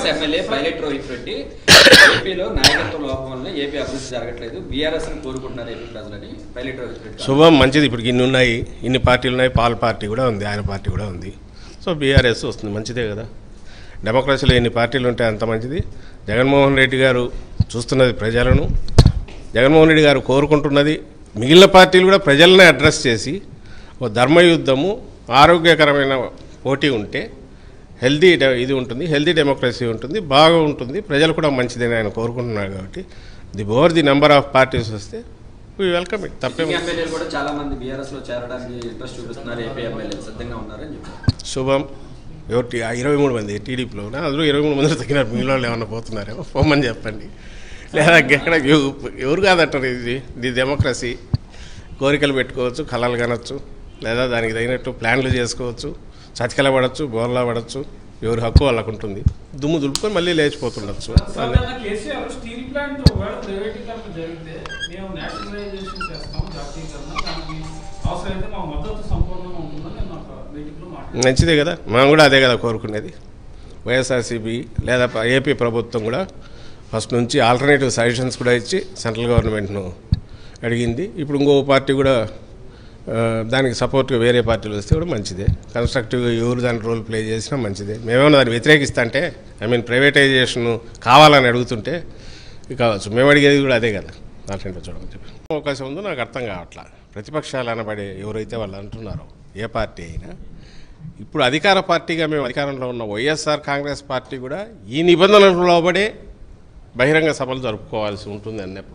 MLA pilot Rohit Reddy ఏపీలో నాయకత్వ లోపం వల్ల ఏపీ అభివృద్ధి జరగట్లేదు బీఆర్ఎస్ ని కోరుకుంటున్నారు ఏపీ ప్రజలని పైలట్ రోహిత్ రెడ్డి శుభం మంచిది ఇప్పుడు ఇన్ని ఉన్నాయి ఇన్ని పార్టీలు ఉన్నాయి పాల్ పార్టీ కూడా ఉంది ఆయన పార్టీ కూడా ఉంది సో బీఆర్ఎస్ వస్తుంది మంచిదే కదా డెమోక్రసీలో ఎన్ని పార్టీలు ఉంటే అంత మంచిది జగన్మోహన్ రెడ్డి గారు చూస్తున్నది ప్రజలను జగన్మోహన్ రెడ్డి గారు కోరుకుంటున్నది మిగిలిన పార్టీలు కూడా ప్రజలనే అడ్రస్ చేసి ఓ ధర్మయుద్ధము ఆరోగ్యకరమైన పోటీ ఉంటే హెల్దీ డె- ఇది ఉంటుంది హెల్దీ డెమోక్రసీ ఉంటుంది బాగా ఉంటుంది ప్రజలు కూడా మంచిదని ఆయన కోరుకుంటున్నారు కాబట్టి the over the number of parties వస్తే వీ వెల్కమ్ ఇట్ తప్పే సిట్టింగ్ ఎమ్మెల్యేలు కూడా చాలా మంది బీఆర్ఎస్ లో చేరడానికి ఇంట్రెస్ట్ చూపిస్తున్నారు ఏపీ ఎమ్మెల్యేలు సిద్ధంగా ఉన్నారని చెప్పారు శుభం ఎవరు టీ- ఆ ఇరవై మూడు మంది టీడీపీలో ఉన్నా అందులో ఇరవై మూడు మంది తగ్గినారు మిగిలిన వాళ్ళు ఏమన్నా పోతున్నారేమో పోమని చెప్పండి లేదా ఎక్కడ ఎవ- ఎవరు కాదంటారు ఇది ఇది డెమోక్రసీ కోరికలు పెట్టుకోవచ్చు కళలు కనొచ్చు లేదా దానికి తగినట్టు ప్లాన్లు చేసుకోవచ్చు చతికల పడవచ్చు బోర్లా పడవచ్చు ఎవరి హక్కు వాళ్ళకు ఉంటుంది దుమ్ము దులుపుకొని మళ్ళీ లేచిపోతుండొచ్చు అన్నీ. సాధారణ కేసీఆర్ స్టీల్ ప్లాంట్ ఒకవేళ ప్రైవేటీకరణ జరిగితే మేము నేషనలైజేషన్ చేస్తాం జాతీయకరణ దానికి అవసరమైతే మా మద్దతు సంపూర్ణంగా ఉంటుందని నేను ఒక మీటింగ్లో మాట్లాడాను మంచిదే కదా మనం కూడా అదే కదా కోరుకునేది వైఎస్ఆర్సీపీ లేదా ప- ఏపీ ప్రభుత్వం కూడా ఫస్ట్ నుంచి ఆల్టర్నేటివ్ సజెషన్స్ కూడా ఇచ్చి సెంట్రల్ గవర్నమెంట్ను అడిగింది ఇప్పుడు ఇంకో పార్టీ కూడా ఆ, దానికి సపోర్ట్గా వేరే పార్టీలు వస్తే కూడా మంచిదే కన్స్ట్రక్టివ్గా ఎవరు దాని రోల్ ప్లే చేసినా మంచిదే మేమేమన్నా దాన్ని వ్యతిరేకిస్తా అంటే ఐ మీన్ ప్రైవేటైజేషన్ కావాలని అడుగుతుంటే ఇది కావచ్చు మేము అడిగేది కూడా అదే కదా దాంట్లో చూడమని చెప్పి అవకాశం ఉందో నాకు అర్థం కావట్లా ప్రతిపక్షాలు అనబడే ఎవరైతే వాళ్ళు అంటున్నారో ఏ పార్టీ అయినా ఇప్పుడు అధికార పార్టీగా మేము అధికారంలో ఉన్న వైఎస్ఆర్ కాంగ్రెస్ పార్టీ కూడా ఈ నిబంధనలకు లోబడే బహిరంగ సభలు జరుపుకోవాల్సి ఉంటుంది అన్నప్పుడు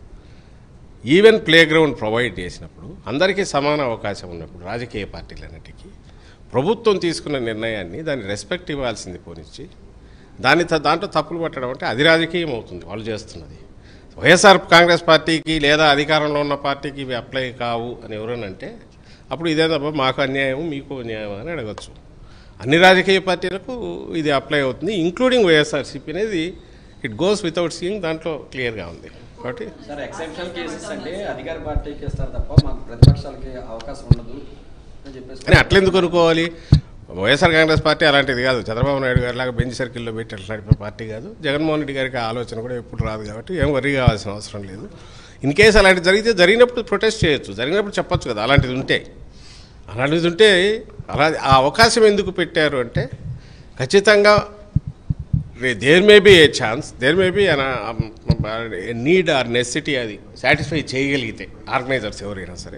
ఈవెన్ ప్లే గ్రౌండ్ ప్రొవైడ్ చేసినప్పుడు అందరికీ సమాన అవకాశం ఉన్నప్పుడు రాజకీయ పార్టీలన్నిటికీ ప్రభుత్వం తీసుకున్న నిర్ణయాన్ని దాన్ని రెస్పెక్ట్ ఇవ్వాల్సింది పోనిచ్చి దాన్ని త- దాంట్లో తప్పులు పట్టడం అంటే అది రాజకీయం అవుతుంది వాళ్ళు చేస్తున్నది వైఎస్ఆర్ కాంగ్రెస్ పార్టీకి లేదా అధికారంలో ఉన్న పార్టీకి ఇవి అప్లై కావు అని ఎవరనంటే అప్పుడు ఇదేదబ్బా మాకు అన్యాయం మీకు అన్యాయం అని అడగచ్చు అన్ని రాజకీయ పార్టీలకు ఇది అప్లై అవుతుంది ఇంక్లూడింగ్ వైఎస్ఆర్సీపీ అనేది ఇట్ గోస్ వితౌట్ సీయింగ్ దాంట్లో క్లియర్గా ఉంది కాబట్టి సార్ ఎక్సెప్షనల్ కేసెస్ అంటే అధికార పార్టీకి ఇస్తారు తప్ప మాకు ప్రతిపక్షాలకి అవకాశం ఉండదు అని చెప్పేసి కానీ అట్లెందుకు అనుకోవాలి వైఎస్ఆర్ కాంగ్రెస్ పార్టీ అలాంటిది కాదు చంద్రబాబు నాయుడు గారి లాగా బెంచ్ సర్కిల్లో పెట్టి అట్లా నడిపే పార్టీ కాదు జగన్మోహన్ రెడ్డి గారికి ఆ ఆలోచన కూడా ఎప్పుడు రాదు కాబట్టి ఏం వర్రీ కావాల్సిన అవసరం లేదు ఇన్ కేసు అలాంటిది జరిగితే జరిగినప్పుడు ప్రొటెస్ట్ చేయొచ్చు జరిగినప్పుడు చెప్పొచ్చు కదా అలాంటిది ఉంటే అలాంటిది ఉంటే అలా ఆ అవకాశం ఎందుకు పెట్టారు అంటే ఖచ్చితంగా there may be a chance there may be need or necessity అది సాటిస్ఫై చేయగలిగితే ఆర్గనైజర్స్ ఎవరైనా సరే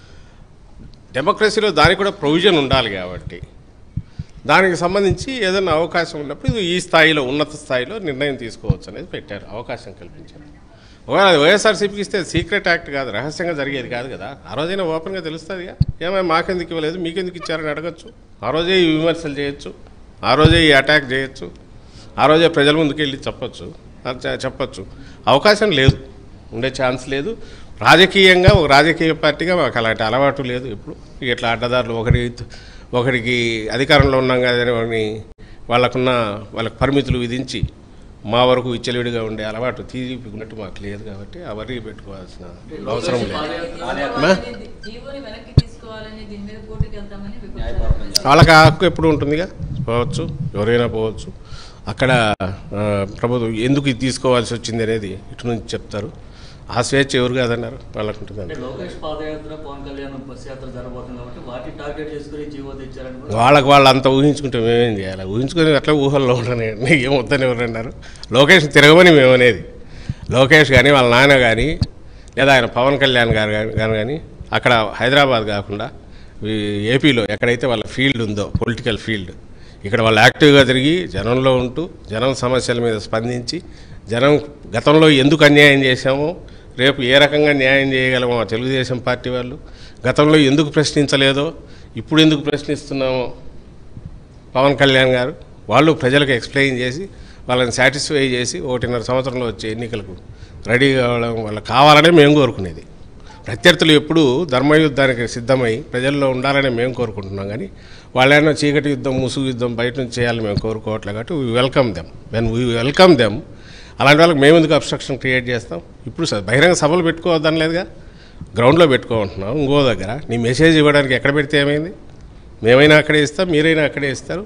డెమోక్రసీలో దానికి కూడా ప్రొవిజన్ ఉండాలి కాబట్టి దానికి సంబంధించి ఏదైనా అవకాశం ఉన్నప్పుడు ఇది ఈ స్థాయిలో ఉన్నత స్థాయిలో నిర్ణయం తీసుకోవచ్చు అనేది పెట్టారు అవకాశం కల్పించారు ఒకవేళ అది వైఎస్ఆర్సీపీకి ఇస్తే సీక్రెట్ యాక్ట్ కాదు రహస్యంగా జరిగేది కాదు కదా ఆ రోజైనా ఓపెన్గా తెలుస్తుందిగా ఏమైనా మాకెందుకు ఇవ్వలేదు మీకెందుకు ఇచ్చారని అడగచ్చు ఆ రోజే ఈ విమర్శలు చేయొచ్చు ఆ రోజే ఈ అటాక్ చేయొచ్చు ఆ రోజే ప్రజల ముందుకు వెళ్ళి చెప్పొచ్చు అది చె- చెప్పొచ్చు అవకాశం లేదు ఉండే ఛాన్స్ లేదు రాజకీయంగా ఒక రాజకీయ పార్టీగా మాకు అలాంటి అలవాటు లేదు ఇప్పుడు ఇట్లా అడ్డదారులు ఒకటి ఒకడికి అధికారంలో ఉన్నాం కదా అని వాళ్ళకున్న వాళ్ళకి పరిమితులు విధించి మా వరకు విచ్చలవిడిగా ఉండే అలవాటు తీరిపికున్నట్టు మాకు లేదు కాబట్టి అవన్నీ పెట్టుకోవాల్సిన అవసరం లేదు మా? జీవోని వెనక్కి తీసుకోవాలని దీని మీద కోర్టుకి వెళ్తామని న్యాయపోరాటం విపక్షాలు చేస్తారు. వాళ్ళకి ఆ హక్కు ఎప్పుడు ఉంటుందిగా పోవచ్చు ఎవరైనా పోవచ్చు అక్కడ ఆ, ప్రభుత్వం ఎందుకు ఇది తీసుకోవాల్సి వచ్చింది అనేది ఇటు నుంచి చెప్తారు ఆ స్వేచ్ఛ ఎవరు కాదన్నారు వాళ్ళకు ఉంటుంది అంటే లోకేష్ పాదయాత్ర పవన్ కళ్యాణ్ బస్ యాత్ర జరగబోతుంది కాబట్టి వాటిని టార్గెట్ చేసుకుని జీవో తెచ్చారని కూడా వాళ్ళకి వాళ్ళు అంత ఊహించుకుంటే మేమేం చేయాలి ఊహించుకొని అట్లా ఊహల్లో ఉండని ఏం వద్దని ఎవరన్నారు లోకేష్ తిరగమని మేమనేది లోకేష్ కానీ వాళ్ళ నాన్న కానీ లేదా ఆయన పవన్ కళ్యాణ్ గారు గారు కానీ అక్కడ హైదరాబాద్ కాకుండా ఈ ఏపీలో ఎక్కడైతే వాళ్ళ ఫీల్డ్ ఉందో పొలిటికల్ ఫీల్డ్ ఇక్కడ వాళ్ళు యాక్టివ్గా తిరిగి జనంలో ఉంటూ జనం సమస్యల మీద స్పందించి జనం గతంలో ఎందుకు అన్యాయం చేశామో రేపు ఏ రకంగా న్యాయం చేయగలమో ఆ తెలుగుదేశం పార్టీ వాళ్ళు గతంలో ఎందుకు ప్రశ్నించలేదో ఇప్పుడు ఎందుకు ప్రశ్నిస్తున్నామో పవన్ కళ్యాణ్ గారు వాళ్ళు ప్రజలకు ఎక్స్ప్లెయిన్ చేసి వాళ్ళని సాటిస్ఫై చేసి ఒకటిన్నర సంవత్సరంలో వచ్చే ఎన్నికలకు రెడీ కావడం వాళ్ళకి కావాలనే మేము కోరుకునేది ప్రత్యర్థులు ఎప్పుడూ ధర్మయుద్ధానికి సిద్ధమై ప్రజల్లో ఉండాలని మేము కోరుకుంటున్నాం కానీ వాళ్ళైనా చీకటి యుద్ధం ముసుగు యుద్ధం బయట నుంచి చేయాలని మేము కోరుకోవట్లేదు కాబట్టి we welcome them when we welcome them అలాంటి వాళ్ళకి మేము ఎందుకు అబ్స్ట్రక్షన్ క్రియేట్ చేస్తాం ఇప్పుడు స- బహిరంగ సభలు పెట్టుకోవద్దని లేదుగా గ్రౌండ్లో పెట్టుకోమంటున్నాం ఇంకో దగ్గర నీ మెసేజ్ ఇవ్వడానికి ఎక్కడ పెడితే ఏమైంది మేమైనా అక్కడే ఇస్తాం మీరైనా అక్కడే ఇస్తారు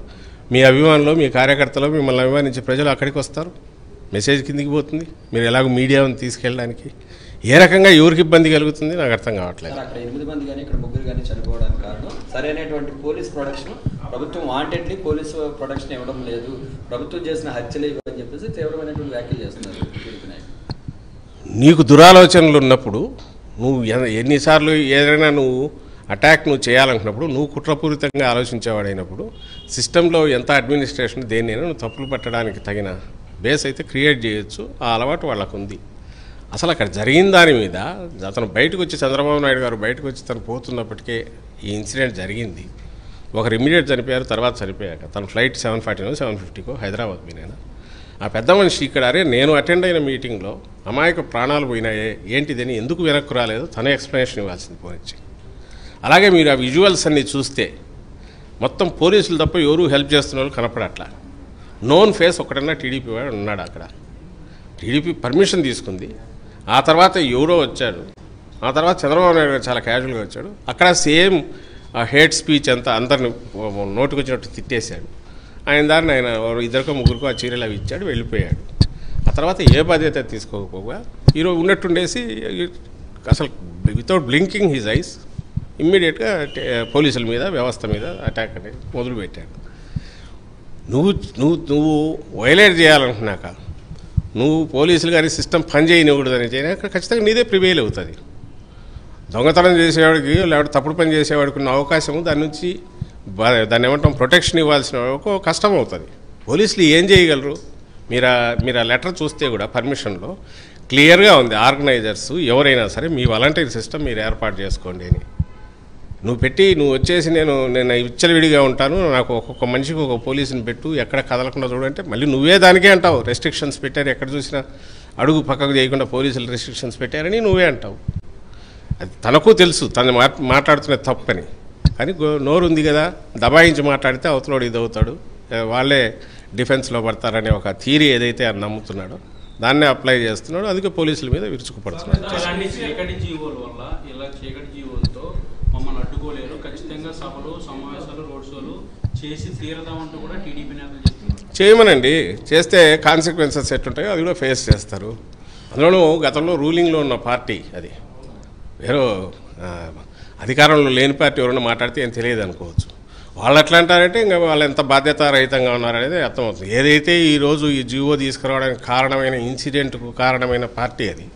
మీ అభిమానులు మీ కార్యకర్తలు మిమ్మల్ని అభిమానించే ప్రజలు అక్కడికి వస్తారు మెసేజ్ కిందికి పోతుంది మీరు ఎలాగో మీడియాని తీసుకెళ్ళడానికి ఏ రకంగా ఎవరికి ఇబ్బంది కలుగుతుంది నాకు అర్థం కావట్లేదు సార్ అక్కడ ఎనిమిది మంది కానీ ఇక్కడ ముగ్గురు కానీ చనిపోవడానికి కారణం సరైనటువంటి పోలీస్ ప్రొడక్షన్ ప్రభుత్వం వాంటెడ్లీ పోలీస్ ప్రొడక్షన్ ఇవ్వడం లేదు ప్రభుత్వం చేసిన హత్యలు ఇవి అని చెప్పేసి తీవ్రమైనటువంటి వ్యాఖ్యలు చేస్తున్నారు టీడీపీ నాయకులు నీకు దురాలోచనలు ఉన్నప్పుడు నువ్వు ఎ- ఎన్నిసార్లు ఏదైనా నువ్వు అటాక్ నువ్వు చేయాలనుకున్నప్పుడు నువ్వు కుట్రపూరితంగా ఆలోచించేవాడైనప్పుడు సిస్టంలో ఎంత అడ్మినిస్ట్రేషన్ దేన్నైనా నువ్వు తప్పులు పట్టడానికి తగిన బేస్ అయితే క్రియేట్ చేయొచ్చు ఆ అలవాటు వాళ్ళకు ఉంది అసలు అక్కడ జరిగిన దాని మీద అతను బయటకు వచ్చి చంద్రబాబు నాయుడు గారు బయటకు వచ్చి తను పోతున్నప్పటికే ఈ ఇన్సిడెంట్ జరిగింది ఒకరు ఇమీడియట్ చనిపోయారు తర్వాత చనిపోయాక తన ఫ్లైట్ సెవెన్ ఫార్టీనో సెవెన్ ఫిఫ్టీకో హైదరాబాద్ పోయినాయన ఆ పెద్ద మనిషి ఇక్కడ అరే నేను అటెండ్ అయిన మీటింగ్లో అమాయక ప్రాణాలు పోయినాయే ఏంటిదని ఎందుకు వెనక్కు రాలేదు తన ఎక్స్ప్లెనేషన్ ఇవ్వాల్సింది పోనిచ్చి అలాగే మీరు ఆ విజువల్స్ అన్ని చూస్తే మొత్తం పోలీసులు తప్ప ఎవరు హెల్ప్ చేస్తున్న వాళ్ళు కనపడట్లా నోన్ ఫేస్ ఒకటన్నా టీడీపీ వాడు ఉన్నాడు అక్కడ టీడీపీ పర్మిషన్ తీసుకుంది ఆ తర్వాత ఎవరో వచ్చాడు ఆ తర్వాత చంద్రబాబు నాయుడు గారు చాలా క్యాజువల్గా వచ్చాడు అక్కడ సేమ్ ఆ హేట్ స్పీచ్ అంతా అందరిని నోటుకు వచ్చినట్టు తిట్టేశాడు ఆయన దాన్ని ఆయన ఎవరో ఇద్దరికో ముగ్గురికో ఆ చీరలు అవి ఇచ్చాడు వెళ్ళిపోయాడు ఆ తర్వాత ఏ బాధ్యత తీసుకోకపోగా ఈరోజు ఉన్నట్టుండేసి అసలు వితౌట్ బ్లింకింగ్ హిజ్ ఐస్ ఇమ్మీడియట్గా పోలీసుల మీద వ్యవస్థ మీద అటాక్ అనేది మొదలుపెట్టాడు నువ్వు నువ్వు నువ్వు వైలేట్ చేయాలనుకున్నాక నువ్వు పోలీసులు కానీ సిస్టమ్ పని చేయనివ్వకూడదని చేయక ఖచ్చితంగా నీదే ప్రివేల్ అవుతుంది దొంగతనం చేసేవాడికి లేకపోతే తప్పుడు పని చేసేవాడికి ఉన్న అవకాశం దాని నుంచి బా- దాన్ని ఏమంటాం ప్రొటెక్షన్ ఇవ్వాల్సిన వాళ్ళకు కష్టం అవుతుంది పోలీసులు ఏం చేయగలరు మీరు ఆ- మీరు ఆ లెటర్ చూస్తే కూడా పర్మిషన్లో క్లియర్గా ఉంది ఆర్గనైజర్స్ ఎవరైనా సరే మీ వాలంటీర్ సిస్టమ్ మీరు ఏర్పాటు చేసుకోండి అని నువ్వు పెట్టి నువ్వు వచ్చేసి నేను నేను విచ్చలవిడిగా ఉంటాను నాకు ఒక్కొక్క మనిషికి ఒక పోలీసుని పెట్టు ఎక్కడ కదలకుండా చూడంటే మళ్ళీ నువ్వే దానికే అంటావు రెస్ట్రిక్షన్స్ పెట్టారు ఎక్కడ చూసినా అడుగు పక్కకు చేయకుండా పోలీసులు రెస్ట్రిక్షన్స్ పెట్టారని నువ్వే అంటావు అది తనకు తెలుసు తను మాట్ మాట్లాడుతున్న తప్పని కానీ గో- నోరు ఉంది కదా దబాయించి మాట్లాడితే అవతలోడు ఇది అవుతాడు ఏ, వాళ్ళే డిఫెన్స్లో పడతారనే ఒక థీరీ ఏదైతే ఆయన నమ్ముతున్నాడో దాన్నే అప్లై చేస్తున్నాడు అందుకే పోలీసుల మీద విరుచుకుపడుతున్నాడు ఇలాంటి చీకటి జీవోల వల్ల ఇలా చీకటి జీవోలతో మమ్మల్ని అడ్డుకోలేరు ఖచ్చితంగా సభలు సమావేశాలు రోడ్ షోలు చేసి తీరదామంటూ కూడా టీడీపీ నేతలు చెప్తున్నారు చేయమనండి చేస్తే కాన్సిక్వెన్సెస్ ఎట్టుంటాయో అది కూడా ఫేస్ చేస్తారు అందులోనూ గతంలో రూలింగ్లో ఉన్న పార్టీ అది వేరే ఆ, అధికారంలో లేని పార్టీ ఎవరైనా మాట్లాడితే ఏం తెలియదు అనుకోవచ్చు వాళ్ళు ఎట్లా అంటారంటే ఇంకా వాళ్ళు ఎంత బాధ్యతారహితంగా ఉన్నారనేది అర్థమవుతుంది ఏదైతే ఈరోజు ఈ జీవో తీసుకురావడానికి కారణమైన ఇన్సిడెంట్కు కారణమైన పార్టీ అది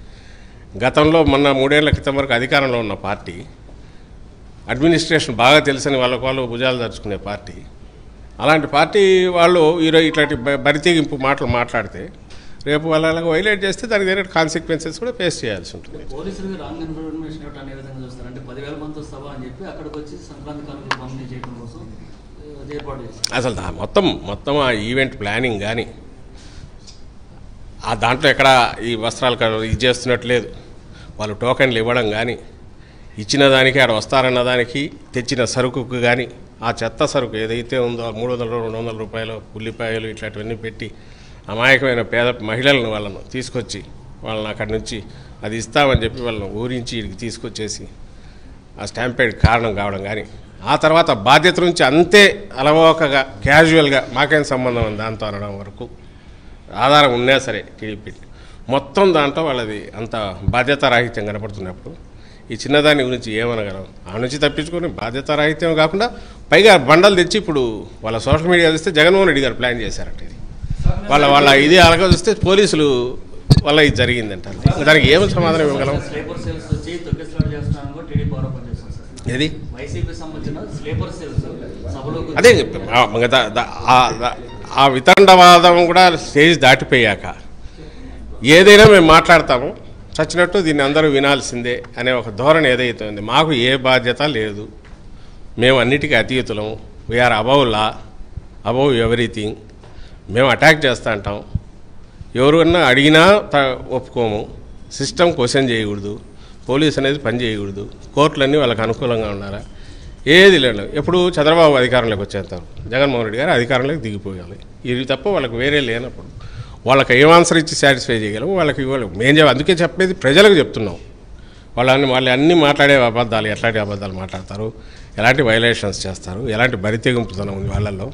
గతంలో మొన్న మూడేళ్ల క్రితం వరకు అధికారంలో ఉన్న పార్టీ అడ్మినిస్ట్రేషన్ బాగా తెలుసని వాళ్ళకు వాళ్ళు భుజాలు దర్చుకునే పార్టీ అలాంటి పార్టీ వాళ్ళు ఈరోజు ఇట్లాంటి బ- బరితెగింపు మాటలు మాట్లాడితే రేపు వాళ్ళు అలాగ వైలేట్ చేస్తే దానికి వేరే కాన్సిక్వెన్సెస్ కూడా ఫేస్ చేయాల్సి ఉంటుంది పోలీసులు రాంగ్ ఇన్ఫర్మేషన్ ఇవ్వటం అనే విధంగా చూస్తారు అంటే పదివేల మందితో సభ అని చెప్పి అక్కడికి వచ్చి సంక్రాంతి కానుకలు పంపిణీ చేయడం కోసం ఆ, అది ఏర్పాటు చేస్తారు అసలు దా- మొత్తం మొత్తం ఆ ఈవెంట్ ప్లానింగ్ కానీ ఆ దాంట్లో ఎక్కడ ఈ వస్త్రాలు క- ఇది చేస్తున్నట్టు లేదు వాళ్ళు టోకెన్లు ఇవ్వడం కానీ ఇచ్చిన దానికి ఆడ వస్తారన్న దానికి తెచ్చిన సరుకుకు కానీ ఆ చెత్త సరుకు ఏదైతే ఉందో మూడు వందల రెండు వందల రూపాయలు ఉల్లిపాయలు ఇట్లాంటివన్నీ పెట్టి అమాయకమైన పేద మహిళలను వాళ్ళను తీసుకొచ్చి వాళ్ళని అక్కడి నుంచి అది ఇస్తామని చెప్పి వాళ్ళని ఊరించి ఇక్కడికి తీసుకొచ్చేసి ఆ స్టాంపేడ్ కారణం కావడం కానీ ఆ తర్వాత బాధ్యత నుంచి అంతే అలవోకగా క్యాజువల్గా మాకేం సంబంధం ఉంది దాంతో అనడం వరకు ఆధారం ఉన్నా సరే టీడీపీ మొత్తం దాంట్లో వాళ్ళది అంత బాధ్యతారాహిత్యం కనపడుతున్నప్పుడు ఈ చిన్నదాని గురించి ఏమనగలం ఆ నుంచి తప్పించుకొని బాధ్యతారాహిత్యం కాకుండా పైగా బండలు తెచ్చి ఇప్పుడు వాళ్ళ సోషల్ మీడియా చూస్తే జగన్మోహన్ రెడ్డి గారు ప్లాన్ చేశారట ఇది వాళ్ళ వాళ్ళ ఇది అలాగ చూస్తే పోలీసులు వల్ల ఇది జరిగిందంటారు దానికి ఏం సమాధానం ఇవ్వగలం స్లీపర్ సెల్స్ వచ్చి తొక్కిసలాట చేస్తున్నారని కూడా టీడీపీ ఆరోపణ చేస్తుంది సార్ ఏది వైసీపీ సంబంధించిన స్లీపర్ సెల్స్ సభలోకి వచ్చి- అదే చెప్పాను. ఆ, ఇంకా దా- దా- ఆ- దా- ఆ వితండవాదం కూడా స్టేజ్ దాటిపోయాక ఏదైనా మేము మాట్లాడతాము చచ్చినట్టు దీన్ని అందరూ వినాల్సిందే అనే ఒక ధోరణి ఏదైతే ఉంది మాకు ఏ బాధ్యత లేదు మేము అన్నిటికీ అతీతులం we are above law above everything మేము అటాక్ చేస్తా అంటాం ఎవరన్నా అడిగినా త- ఒప్పుకోము సిస్టమ్ క్వశ్చన్ చేయకూడదు పోలీస్ అనేది పని చేయకూడదు కోర్టులన్నీ వాళ్ళకి అనుకూలంగా ఉన్నారా ఏది లేదు ఎప్పుడు చంద్రబాబు అధికారంలోకి వచ్చేస్తారు జగన్మోహన్ రెడ్డి గారు అధికారంలోకి దిగిపోయాలి ఇది తప్ప వాళ్ళకి వేరే లేనప్పుడు వాళ్ళకి ఏం ఆన్సర్ ఇచ్చి సాటిస్ఫై చేయగలము వాళ్ళకి ఇవ్వలేము మేము చెప్ప అందుకే చెప్పేది ప్రజలకు చెప్తున్నాం వాళ్ళని వాళ్ళు అన్నీ మాట్లాడే అబద్ధాలు ఎట్లాంటి అబద్ధాలు మాట్లాడతారు ఎలాంటి వైలేషన్స్ చేస్తారు ఎలాంటి బరితెగింపుతనం ఉంది వాళ్ళల్లో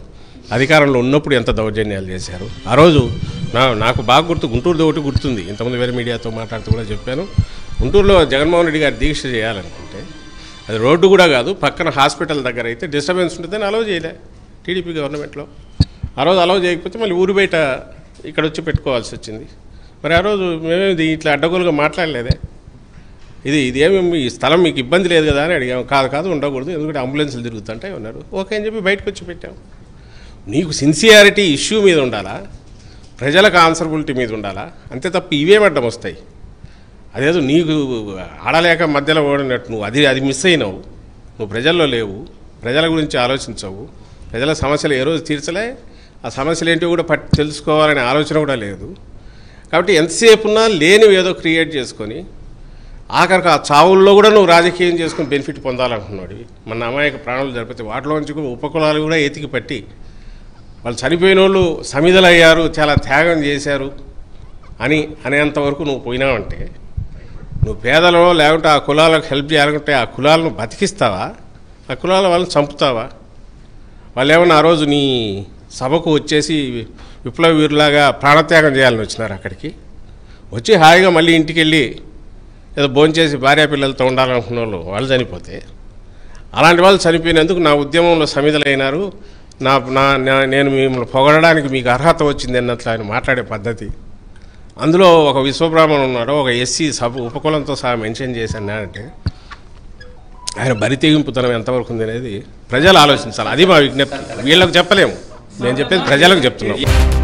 అధికారంలో ఉన్నప్పుడు ఎంత దౌర్జన్యాలు చేశారు ఆ రోజు నా నాకు బాగా గుర్తు గుంటూరుది ఒకటి గుర్తుంది ఇంతమంది వేరే మీడియాతో మాట్లాడుతూ కూడా చెప్పాను గుంటూరులో జగన్మోహన్ రెడ్డి గారు దీక్ష చేయాలనుకుంటే అది రోడ్డు కూడా కాదు పక్కన హాస్పిటల్ దగ్గర అయితే డిస్టర్బెన్స్ ఉంటుందని అలౌ చేయలే టీడీపీ గవర్నమెంట్లో ఆ రోజు అలౌ చేయకపోతే మళ్ళీ ఊరు బయట ఇక్కడ వచ్చి పెట్టుకోవాల్సి వచ్చింది మరి ఆ రోజు మేమేది ఇట్లా అడ్డగోలుగా మాట్లాడలేదే ఇది ఇదేమి ఈ స్థలం మీకు ఇబ్బంది లేదు కదా అని అడిగాము కాదు కాదు ఉండకూడదు ఎందుకంటే అంబులెన్స్లు తిరుగుతుంటాయి ఉన్నారు ఓకే అని చెప్పి బయటకు వచ్చి పెట్టాం నీకు సిన్సియారిటీ ఇష్యూ మీద ఉండాలా ప్రజలకు ఆన్సరబిలిటీ మీద ఉండాలా అంతే తప్ప ఇవేం అడ్డం వస్తాయి అదేదో నీకు ఆడలేక మధ్యలో ఓడినట్టు నువ్వు అది అది మిస్ అయినావు నువ్వు ప్రజల్లో లేవు ప్రజల గురించి ఆలోచించవు ప్రజల సమస్యలు ఏ రోజు తీర్చలే ఆ సమస్యలు ఏంటో కూడా పట్టి తెలుసుకోవాలనే ఆలోచన కూడా లేదు కాబట్టి ఎంతసేపు ఉన్నా లేనివి ఏదో క్రియేట్ చేసుకొని ఆఖరికి ఆ చావుల్లో కూడా నువ్వు రాజకీయం చేసుకుని బెనిఫిట్ పొందాలనుకున్నాడు మన అమాయక ప్రాణాలు జరిపితే వాటిలోంచి కూడా ఉపకులాలు కూడా ఎతికి పట్టి వాళ్ళు చనిపోయిన వాళ్ళు సమిధలయ్యారు చాలా త్యాగం చేశారు అని అనేంత వరకు నువ్వు పోయినావంటే నువ్వు పేదలో లేకుంటే ఆ కులాలకు హెల్ప్ చేయాలనుకుంటే ఆ కులాలను బతికిస్తావా ఆ కులాల వాళ్ళని చంపుతావా వాళ్ళు ఏమన్నా ఆ రోజు నీ సభకు వచ్చేసి విప్లవ వీరులాగా ప్రాణత్యాగం చేయాలని వచ్చినారు అక్కడికి వచ్చి హాయిగా మళ్ళీ ఇంటికి వెళ్ళి ఏదో భోంచేసి భార్య పిల్లలతో ఉండాలనుకున్న వాళ్ళు వాళ్ళు చనిపోతే అలాంటి వాళ్ళు చనిపోయినందుకు నా ఉద్యమంలో సమిధలైనారు నా నా నా- నేను మిమ్మల్ని పొగడడానికి మీకు అర్హత వచ్చింది అన్నట్లు ఆయన మాట్లాడే పద్ధతి అందులో ఒక విశ్వబ్రాహ్మణుడు ఉన్నాడు ఒక ఎస్సీ సభ ఉపకులంతో సహా మెన్షన్ చేశాను అంటే ఆయన బరి తెగింపుతనం ఎంతవరకు ఉంది అనేది ప్రజలు ఆలోచించాలి అది మా విజ్ఞప్తి వీళ్ళకు చెప్పలేము నేను చెప్పేది ప్రజలకు చెప్తున్నాం